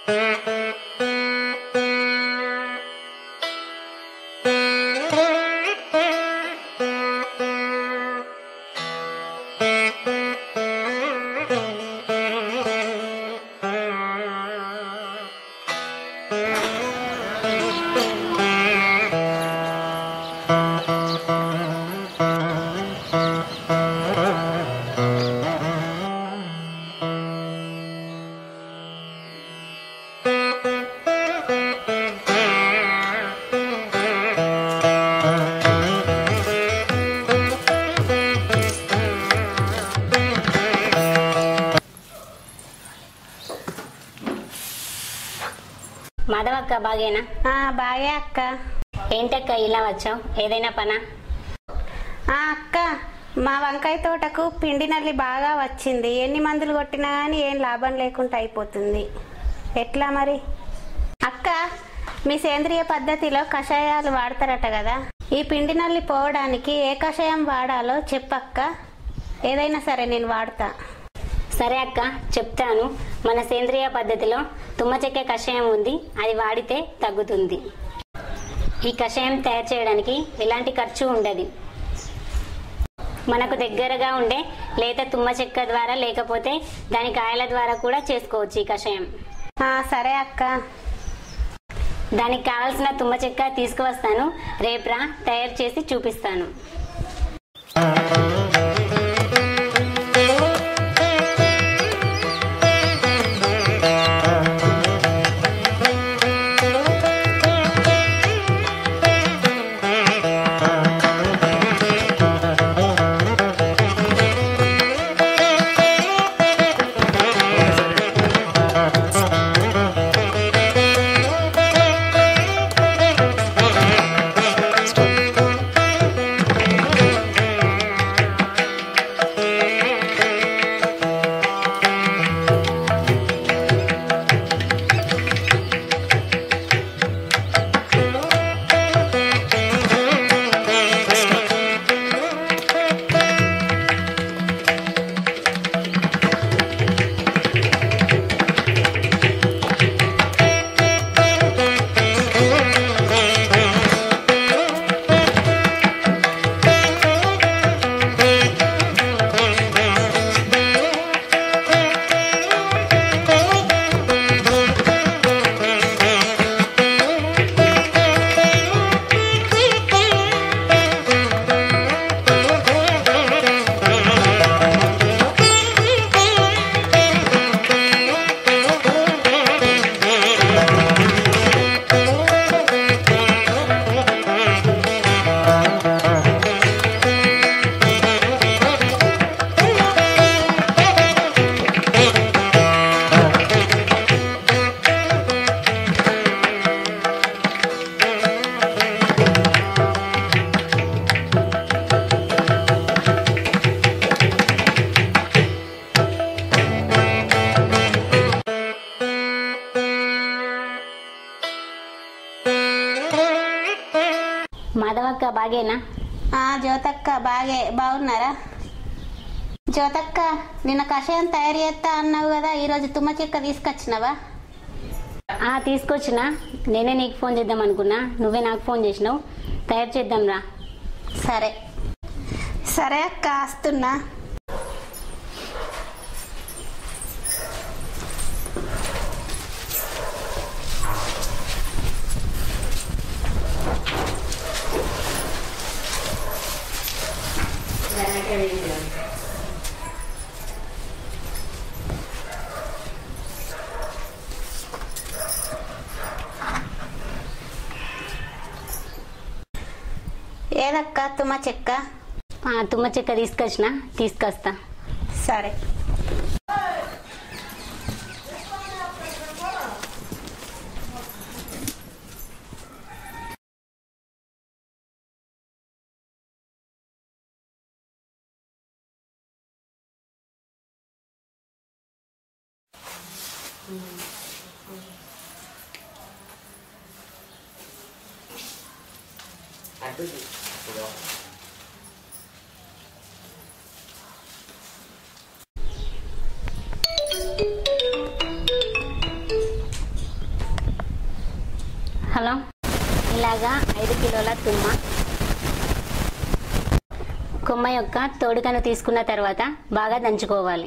మాధవక్క బాగేనా ఆ, బాగే అక్క ఏంటక్క ఇలా వచ్చావు ఏదైనా పనా ఆ, అక్క మా వంకాయ తోటకు పిండి నల్లి బాగా వచ్చింది ఎన్ని మందులు కొట్టినా కానీ ఏం లాభం లేకుండా అయిపోతుంది ఎట్లా మరి అక్క మీ సేంద్రియ పద్ధతిలో కషాయాలు వాడతారట కదా ఈ పిండి నల్లి పోవడానికి ఏ కషాయం వాడాలో చెప్పక్క ఏదైనా సరే నేను వాడతా సరే అక్క చెప్తాను మన సేంద్రియ పద్ధతిలో తుమ్మ చెక్క కషాయం ఉంది అది వాడితే తగ్గుతుంది ఈ కషాయం తయారు చేయడానికి ఎలాంటి ఖర్చు ఉండదు మనకు దగ్గరగా ఉండే లేత తుమ్మ చెక్క ద్వారా లేకపోతే దాని కాయల ద్వారా కూడా చేసుకోవచ్చు ఈ కషాయం ఆ, సరే అక్క దానికి కావలసిన తుమ్మ చెక్క తీసుకువస్తాను రేపురా తయారు చేసి చూపిస్తాను మాధవక్క బాగేనా ఆ జ్యోతక్క బాగే బాగున్నారా జ్యోతక్క నిన్న కషాయం తయారు చేస్తా అన్నావు కదా ఈరోజు తుమ్మ చెక్క తీసుకొచ్చినావా ఆ తీసుకొచ్చిన నేనే నీకు ఫోన్ చేద్దాం అనుకున్నా నువ్వే నాకు ఫోన్ చేసినావు తయారు చేద్దాం రా సరే సరే అక్క వస్తున్నా ఏదక్క తుమ్మ చెక్క ఆ, తుమ్మ చెక్క తీసుకొచ్చిన తీసుకొస్తా సరే కిలోల తుమ్మ కొమ్మ యొక్క తోడుకను తీసుకున్న తర్వాత బాగా దంచుకోవాలి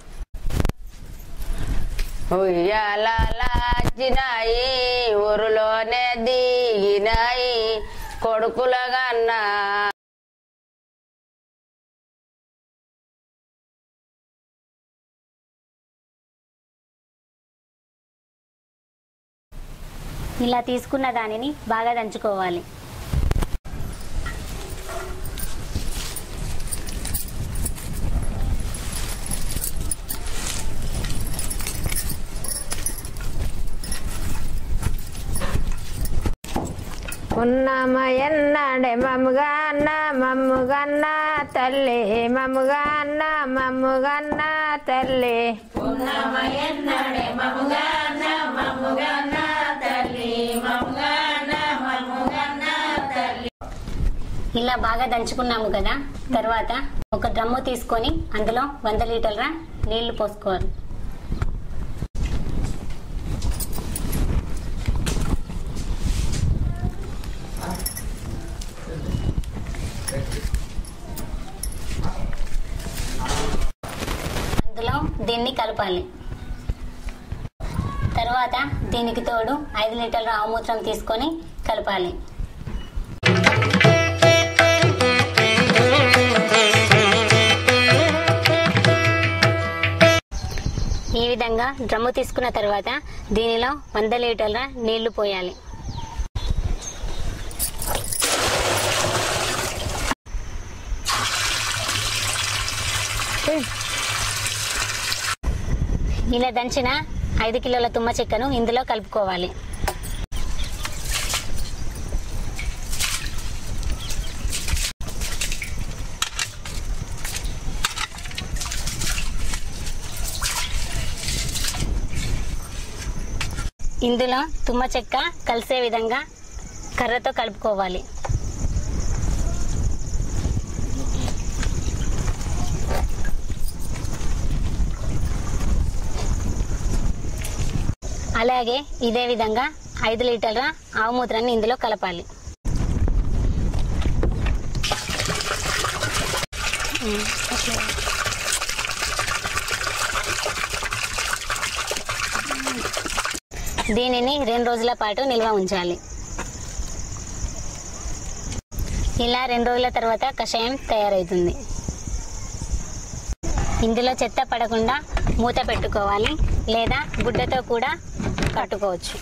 ఉయ్యాలచ్చినాయి ఊరులోనే దిగినాయి కొడుకులగన్నా ఇలా తీసుకున్న దానిని బాగా దంచుకోవాలి ఉన్నమయన్నాడే మమ్ముగన్న మమ్ముగన్న తల్లి మమ్ముగన్న మమ్ముగన్న తల్లి ఇలా బాగా దంచుకున్నాము కదా తర్వాత ఒక డ్రమ్ము తీసుకొని అందులో వంద లీటర్ల నీళ్లు పోసుకోవాలి అందులో దీన్ని కలపాలి తర్వాత దీనికి తోడు ఐదు లీటర్ల ఆవుమూత్రం తీసుకొని కలపాలి ఈ విధంగా డ్రమ్ము తీసుకున్న తర్వాత దీనిలో వంద లీటర్ల నీళ్లు పోయాలి ఇలా దంచిన ఐదు కిలోల తుమ్మ చెక్కను ఇందులో కలుపుకోవాలి ఇందులో తుమ్మ చెక్క కలిసే విధంగా కర్రతో కలుపుకోవాలి అలాగే ఇదే విధంగా ఐదు లీటర్ల ఆవు మూత్రాన్ని ఇందులో కలపాలి దీనిని రెండు రోజుల పాటు నిల్వ ఉంచాలి ఇలా రెండు రోజుల తర్వాత కషాయం తయారవుతుంది ఇందులో చెత్త పడకుండా మూత పెట్టుకోవాలి లేదా గుడ్డతో కూడా కట్టుకోవచ్చు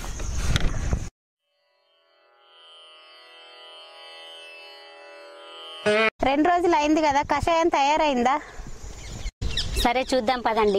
రెండు రోజులు అయింది కదా కషాయం తయారైందా సరే చూద్దాం పదండి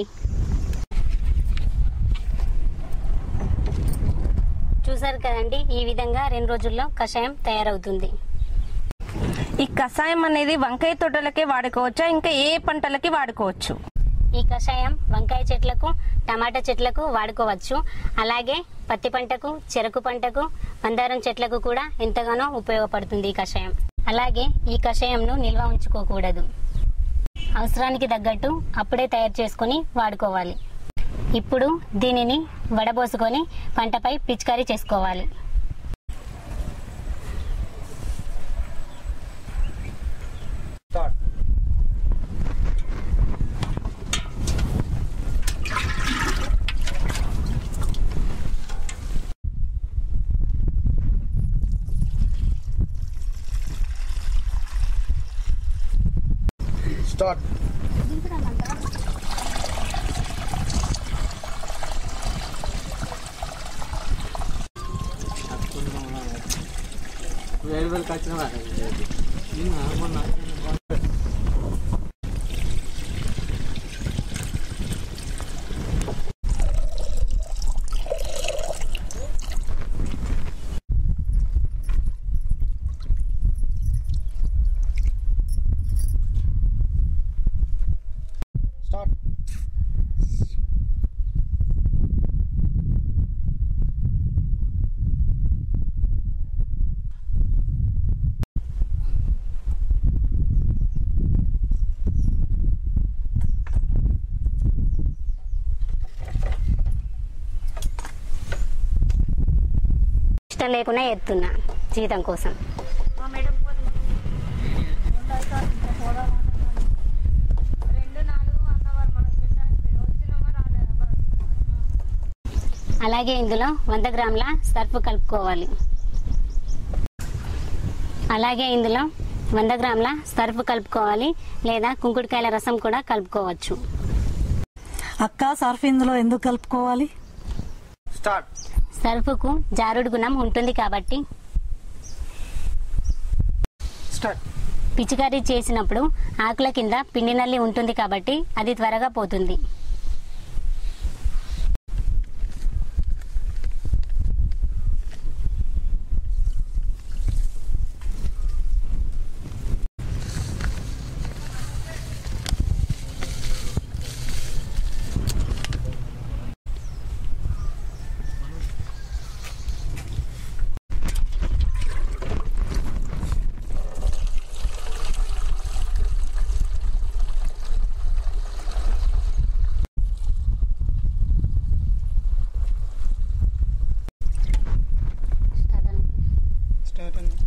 చూసారు కదండి ఈ విధంగా రెండు రోజుల్లో కషాయం తయారవుతుంది ఈ కషాయం అనేది వంకాయ తోటలకే వాడుకోవచ్చా ఇంకా ఏ పంటలకి వాడుకోవచ్చు ఈ కషాయం వంకాయ చెట్లకు టమాటా చెట్లకు వాడుకోవచ్చు అలాగే పత్తి పంటకు చెరకు పంటకు మందారం చెట్లకు కూడా ఎంతగానో ఉపయోగపడుతుంది ఈ కషాయం అలాగే ఈ కషాయంను నిల్వ ఉంచుకోకూడదు అవసరానికి తగ్గట్టు అప్పుడే తయారు చేసుకొని వాడుకోవాలి ఇప్పుడు దీనిని వడబోసుకొని పంటపై పిచికారీ చేసుకోవాలి స్టార్ట్ వేలు వేలు ఖర్చిన మొన్న స్టార్ట్ ఇష్టం లేకుండా ఎత్తున్నా జీతం కోసం అలాగే ఇందులో వంద గ్రాముల సర్ఫ్ కలుపుకోవాలి అలాగే ఇందులో వంద గ్రాముల సర్ఫ్ కలుపుకోవాలి లేదా కుంకుడుకాయల రసం కూడా కలుపుకోవచ్చు అక్క సర్ఫ్ ఇందులో ఎందుకు కలుపుకోవాలి స్టార్ట్ సర్ఫ్కు జారుడు గుణం ఉంటుంది కాబట్టి స్టార్ట్ పిచికారీ చేసినప్పుడు ఆకుల కింద పిండి నల్లి ఉంటుంది కాబట్టి అది త్వరగా పోతుంది స్టార్ట్ అండి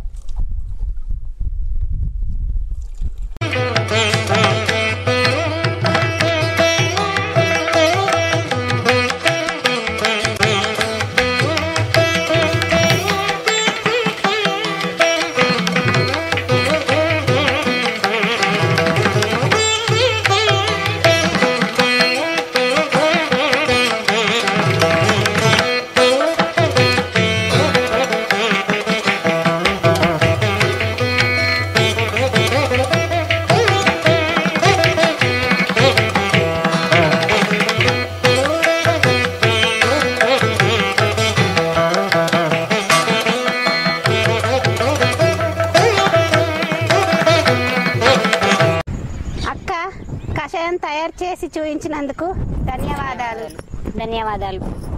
అక్క కషాయం తయారు చేసి చూపించినందుకు ధన్యవాదాలు ధన్యవాదాలు